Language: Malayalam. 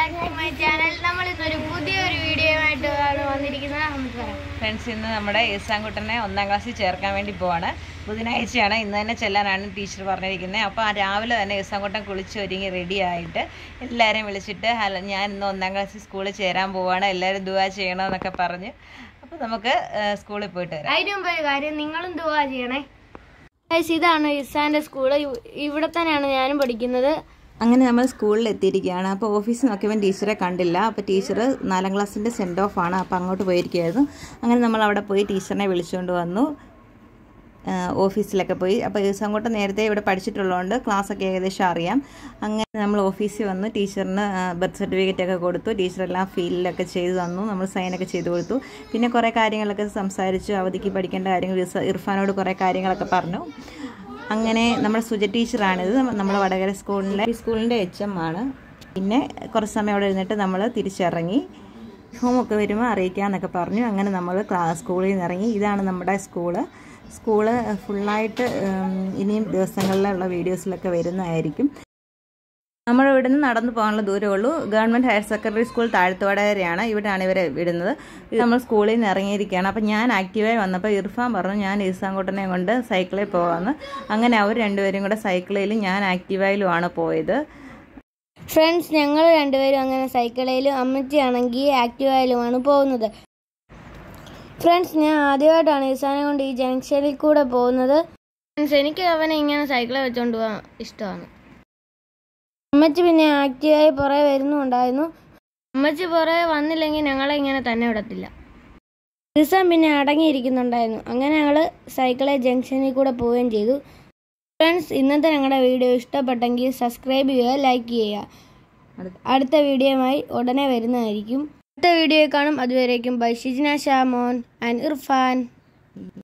ബാക്ക് ടു മൈ ചാനൽ നമ്മൾ ഇന്നൊരു പുതിയൊരു വീഡിയോ ആയിട്ടാണ് വന്നിരിക്കുന്നത് നമുക്ക് പറയാം ഫ്രണ്ട്സ് ഇന്ന് നമ്മുടെ ഈസാൻകുട്ടനെ ഒന്നാം ക്ലാസ്സിൽ ചേർക്കാൻ വേണ്ടി പോവാണ് ബുധനാഴ്ചയാണ് ഇന്ന് തന്നെ ചെല്ലാനാണ് ടീച്ചർ പറഞ്ഞിരിക്കുന്നത് അപ്പോൾ ആ രാവിലെ തന്നെ ഈസാൻകുട്ടൻ കുളിച്ച് ഒരുങ്ങി റെഡി ആയിട്ട് എല്ലാവരെയും വിളിച്ചിട്ട് ഹലോ ഞാൻ ഇന്ന് ഒന്നാം ക്ലാസ്സിൽ സ്കൂളിൽ ചേരാൻ പോവാണ് എല്ലാവരും ദുവാ ചെയ്യണമെന്നൊക്കെ പറഞ്ഞ് അപ്പോൾ നമുക്ക് ഏഹ്, സ്കൂളിൽ പോയിട്ട് വരാം അതിന് മുമ്പ് ഒരു കാര്യം നിങ്ങളും ദുവാ ചെയ്യണേ Guys, ഇതാണ് ഇസാന്റെ സ്കൂള് ഇവിടെ തന്നെയാണ് ഞാനും പഠിക്കുന്നത് അങ്ങനെ നമ്മൾ സ്കൂളിൽ എത്തിയിരിക്കുകയാണ് അപ്പോൾ ഓഫീസിൽ നോക്കിയവൻ ടീച്ചറെ കണ്ടില്ല അപ്പോൾ ടീച്ചർ നാലാം ക്ലാസ്സിൻ്റെ സെൻഡ് ഓഫ് ആണ് അപ്പോൾ അങ്ങോട്ട് പോയിരിക്കുകയായിരുന്നു അങ്ങനെ നമ്മൾ അവിടെ പോയി ടീച്ചറിനെ വിളിച്ചുകൊണ്ട് വന്നു ആ, ഓഫീസിലൊക്കെ പോയി അപ്പോൾ അങ്ങോട്ട് നേരത്തെ ഇവിടെ പഠിച്ചിട്ടുള്ളതുകൊണ്ട് ക്ലാസ്സൊക്കെ ഏകദേശം അറിയാം അങ്ങനെ നമ്മൾ ഓഫീസിൽ വന്ന് ടീച്ചറിന് ബർത്ത് സർട്ടിഫിക്കറ്റ് ഒക്കെ കൊടുത്തു ടീച്ചറെല്ലാം ഫീലിലൊക്കെ ചെയ്തു തന്നു നമ്മൾ സൈനൊക്കെ ചെയ്തു കൊടുത്തു പിന്നെ കുറേ കാര്യങ്ങളൊക്കെ സംസാരിച്ചു അവധിക്ക് പഠിക്കേണ്ട കാര്യങ്ങൾ ഇർസ- ഇർഫാനോട് കുറേ കാര്യങ്ങളൊക്കെ പറഞ്ഞു അങ്ങനെ നമ്മുടെ സുജ ടീച്ചറാണിത് നമ്മുടെ വടകര സ്കൂളിലെ ഈ സ്കൂളിൻ്റെ എച്ച് എം ആണ് പിന്നെ കുറച്ച് സമയം അവിടെ ഇരുന്നിട്ട് നമ്മൾ തിരിച്ചിറങ്ങി ഹോമൊക്കെ വരുമ്പോൾ അറിയിക്കാമെന്നൊക്കെ പറഞ്ഞു അങ്ങനെ നമ്മൾ ക്ലാസ് സ്കൂളിൽ നിന്ന് ഇറങ്ങി ഇതാണ് നമ്മുടെ സ്കൂള് സ്കൂള് ഫുള്ളായിട്ട് ഉം, ഇനിയും ദിവസങ്ങളിലുള്ള വീഡിയോസിലൊക്കെ വരുന്നതായിരിക്കും നമ്മൾ ഇവിടെ നിന്ന് നടന്നു പോകാനുള്ള ദൂരമേ ഉള്ളൂ ഗവൺമെൻറ് ഹയർ സെക്കൻഡറി സ്കൂൾ താഴ്ത്തുവടകരയാണ് ഇവിടെയാണ് ഇവരെ വിടുന്നത് ഇത് നമ്മൾ സ്കൂളിൽ നിന്ന് ഇറങ്ങിയിരിക്കുകയാണ് അപ്പം ഞാൻ ആക്റ്റീവായി വന്നപ്പോൾ ഇർഫാൻ പറഞ്ഞു ഞാൻ ഈസാൻകുട്ടനെ കൊണ്ട് സൈക്കിളിൽ പോകാമെന്ന് അങ്ങനെ അവർ രണ്ടുപേരും കൂടെ സൈക്കിളിലും ഞാൻ ആക്റ്റീവായിലുമാണ് പോയത് ഫ്രണ്ട്സ് ഞങ്ങൾ രണ്ടുപേരും അങ്ങനെ സൈക്കിളിലും അമ്മച്ചിയാണെങ്കിൽ ആക്റ്റീവായാലുമാണ് പോകുന്നത് ഫ്രണ്ട്സ് ഞാൻ ആദ്യമായിട്ടാണ് ഇസാനെ കൊണ്ട് ഈ ജംഗ്ഷനിൽ കൂടെ പോകുന്നത് ഫ്രണ്ട്സ് എനിക്ക് അവനെ ഇങ്ങനെ സൈക്കിളിൽ വെച്ചുകൊണ്ട് പോകാൻ ഇഷ്ടമാണ് അമ്മച്ചി പിന്നെ ആക്റ്റീവായി പുറകെ വരുന്നുണ്ടായിരുന്നു അമ്മച്ചി പുറകെ വന്നില്ലെങ്കിൽ ഞങ്ങളെ ഇങ്ങനെ തന്നെ വിടത്തില്ല ഇസാൻ പിന്നെ അടങ്ങിയിരിക്കുന്നുണ്ടായിരുന്നു അങ്ങനെ ഞങ്ങൾ സൈക്കിളെ ജംഗ്ഷനിൽ കൂടെ പോവുകയും ചെയ്തു ഫ്രണ്ട്സ് ഇന്നത്തെ ഞങ്ങളുടെ വീഡിയോ ഇഷ്ടപ്പെട്ടെങ്കിൽ സബ്സ്ക്രൈബ് ചെയ്യുക ലൈക്ക് ചെയ്യുക അടുത്ത വീഡിയോയുമായി ഉടനെ വരുന്നതായിരിക്കും അടുത്ത വീഡിയോ കാണും അതുവരേക്കും ബൈ ഷിജിന ഷാമോൻ ആൻഡ് ഇർഫാൻ